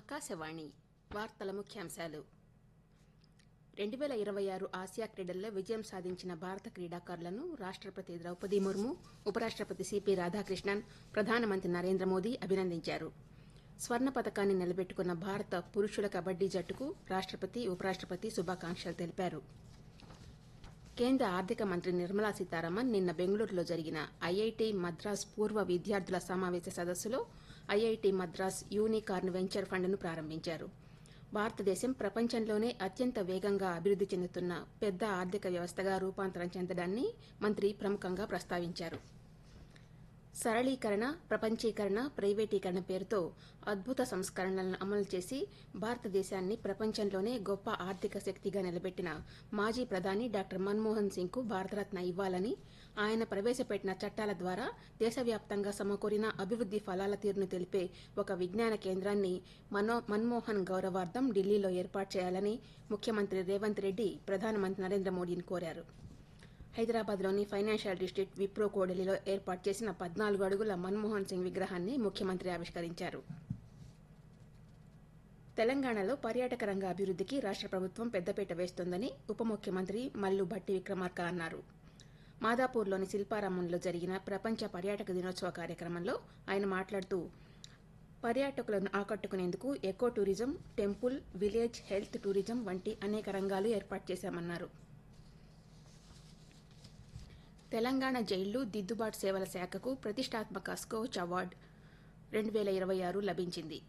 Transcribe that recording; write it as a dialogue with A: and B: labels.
A: ఆకాశవాణి వార్తల ముఖ్యాంశాలు రెండు వేల ఇరవై ఆరు ఆసియా క్రీడల్లో విజయం సాధించిన భారత క్రీడాకారులను రాష్టపతి ద్రౌపది ముర్ము ఉపరాష్టపతి సిపి రాధాకృష్ణన్ ప్రధానమంత్రి నరేంద్ర మోదీ అభినందించారు స్వర్ణ పథకాన్ని నిలబెట్టుకున్న భారత పురుషుల కబడ్డీ జట్టుకు రాష్టపతి ఉపరాష్టపతి శుభాకాంక్షలు తెలిపారు కేంద్ర ఆర్థిక మంత్రి నిర్మలా సీతారామన్ నిన్న బెంగళూరులో జరిగిన ఐఐటి మద్రాస్ పూర్వ విద్యార్థుల సమావేశ సదస్సులో ఐఐటి మద్రాస్ యూనికార్న్ వెంచర్ ఫండ్ను ప్రారంభించారు భారతదేశం ప్రపంచంలోనే అత్యంత వేగంగా అభివృద్ది చెందుతున్న పెద్ద ఆర్థిక వ్యవస్థగా రూపాంతరం చెందడాన్ని మంత్రి ప్రముఖంగా ప్రస్తావించారు సరళీకరణ ప్రపంచీకరణ ప్రైవేటీకరణ పేరుతో అద్భుత సంస్కరణలను అమలు చేసి భారతదేశాన్ని ప్రపంచంలోనే గొప్ప ఆర్థిక శక్తిగా నిలబెట్టిన మాజీ ప్రధాని డాక్టర్ మన్మోహన్ సింగ్ కు భారతరత్న ఇవ్వాలని ఆయన ప్రవేశపెట్టిన చట్టాల ద్వారా దేశవ్యాప్తంగా సమకూరిన అభివృద్ది ఫలాల తీరును తెలిపే ఒక విజ్ఞాన కేంద్రాన్ని మనో మన్మోహన్ గౌరవార్థం ఢిల్లీలో ఏర్పాటు చేయాలని ముఖ్యమంత్రి రేవంత్ రెడ్డి ప్రధానమంత్రి నరేంద్ర మోదీని కోరారు హైదరాబాద్లోని ఫైనాన్షియల్ డిస్టిక్ట్ విప్రో కోడలిలో ఏర్పాటు చేసిన పద్నాలుగు అడుగుల మన్మోహన్ సింగ్ విగ్రహాన్ని ముఖ్యమంత్రి ఆవిష్కరించారు తెలంగాణలో పర్యాటక రంగ అభివృద్దికి రాష్ట ప్రభుత్వం పెద్దపీట వేస్తోందని ఉప ముఖ్యమంత్రి మల్లు భట్టి విక్రమార్క అన్నారు మాదాపూర్లోని శిల్పారామంలో జరిగిన ప్రపంచ పర్యాటక దినోత్సవ కార్యక్రమంలో ఆయన మాట్లాడుతూ పర్యాటకులను ఆకట్టుకునేందుకు eco tourism temple village health tourism వంటి అనేక రంగాలు ఏర్పాటు చేశామన్నారు తెలంగాణ జైళ్లు దిద్దుబాటు సేవల శాఖకు ప్రతిష్టాత్మక స్కోచ్ అవార్డు రెండు వేల ఇరవై ఆరు లభించింది